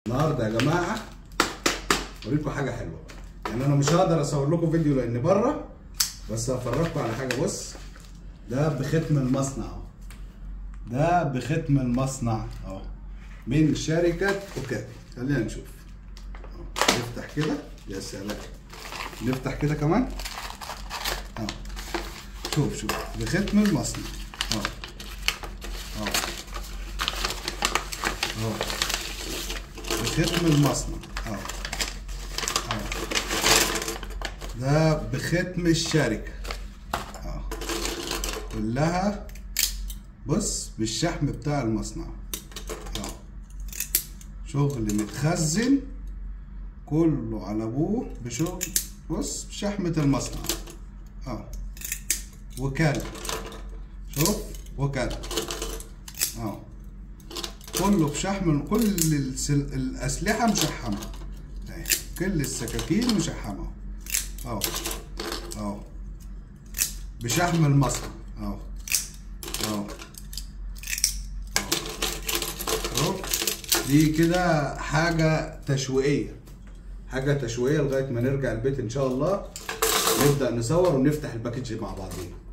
النهارده يا جماعه اوريكم حاجه حلوه يعني انا مش هقدر اصور لكم فيديو لان بره بس هفرجكم على حاجه بص ده بختم المصنع اهو ده بختم المصنع اهو من شركه اوكابي خلينا نشوف أهو. نفتح كده يا سلام نفتح كده كمان اهو شوف شوف بختم المصنع اهو اهو اهو بختم المصنع اهو اهو ده بختم الشركة اهو كلها بص بالشحم بتاع المصنع اهو شغل متخزن كله على ابوه بشغل بص بشحمة المصنع اهو وكالة شوف وكالة اهو كله بشحم كل السل... الأسلحة مشحمة اهي كل السكاكين مشحمة اهو اهو بشحم المصنع اهو اهو اهو دي كده حاجة تشويقية حاجة تشويقية لغاية ما نرجع البيت إن شاء الله نبدأ نصور ونفتح الباكج مع بعضينا